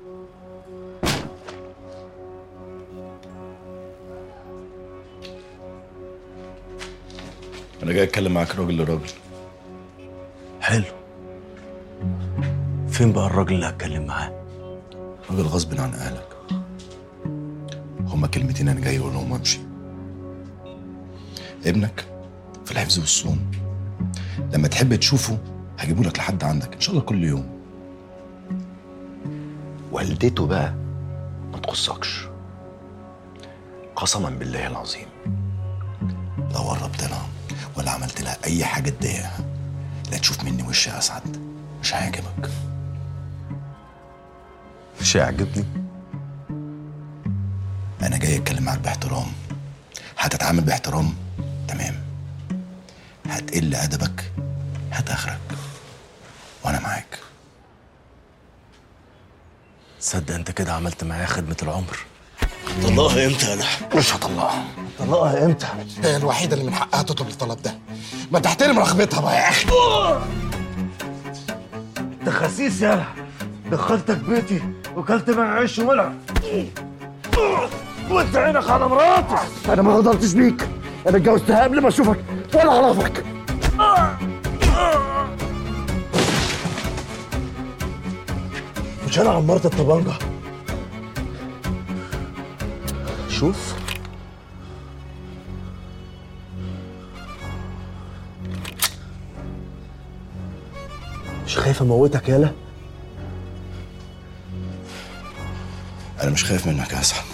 انا جاي اتكلم معاك راجل لراجل حلو فين بقى الراجل اللي هتكلم معاه راجل غصب عن اهلك هما كلمتين انا جاي اقولهم وامشي ابنك في الحفظ والصون لما تحب تشوفه هجيبه لك لحد عندك ان شاء الله كل يوم والدته بقى ما تخصكش قسما بالله العظيم لو قربت لها ولا عملت لها اي حاجه تضايقها لا تشوف مني وش يا اسعد مش هيعجبك مش هيعجبني انا جاي اتكلم معاك باحترام هتتعامل باحترام تمام هتقل ادبك هات اخرك وانا معاك تصدق انت كده عملت معايا خدمة العمر طلقها امتى انا مش هطلعها طلقها امتى هي الوحيدة اللي من حقها تطلب الطلب ده ما تحترم رغبتها بقى يا أخي انت خسيس يالا دخلتك بيتي وكلت معي عيش وملح وانت عينك على مراتي انا ما غدرتش بيك انا اتجوزتها قبل ما اشوفك ولا اعرفك مش انا عمرت الطبانجه شوف مش خايف اموتك يالا انا مش خايف منك يا اسعد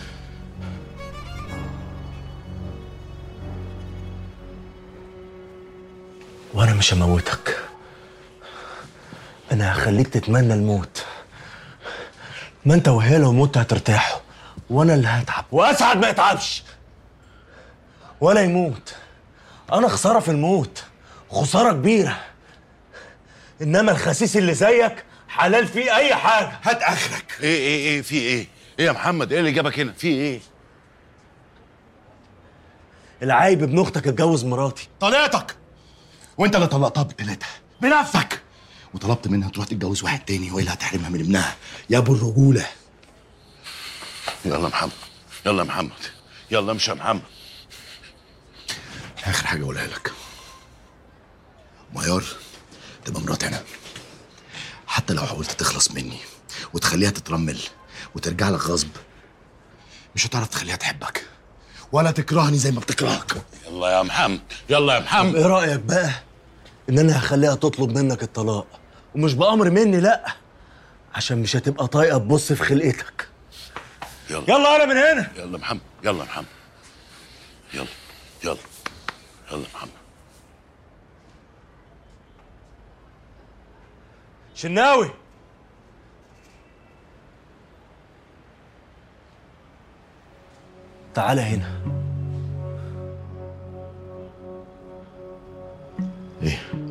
وانا مش هموتك انا هخليك تتمنى الموت ما انت وهي لو مت هترتاحوا وانا اللي هتعب واسعد ما يتعبش ولا يموت انا خساره في الموت خساره كبيره انما الخسيس اللي زيك حلال فيه اي حاجه هات اخرك ايه ايه ايه في ايه؟ ايه يا محمد؟ ايه اللي جابك هنا؟ في ايه؟ العايب ابن اختك اتجوز مراتي طلقتك وانت اللي طلقتها بقلتها بنفسك وطلبت منها تروح تتجوز واحد تاني والا هتحرمها من ابنها يا ابو الرجوله يلا يا محمد يلا يا محمد يلا امشي يا محمد اخر حاجه اقولها لك ميار تبقى مرات انا حتى لو حاولت تخلص مني وتخليها تترمل وترجع لك غصب مش هتعرف تخليها تحبك ولا تكرهني زي ما بتكرهك يلا يا محمد يلا يا محمد ايه رايك بقى ان انا هخليها تطلب منك الطلاق ومش بامر مني لا عشان مش هتبقى طايقه تبص في خلقتك يلا يلا انا من هنا يلا يا محمد يلا يا محمد يلا يلا يلا يا محمد شناوي تعالى هنا ايه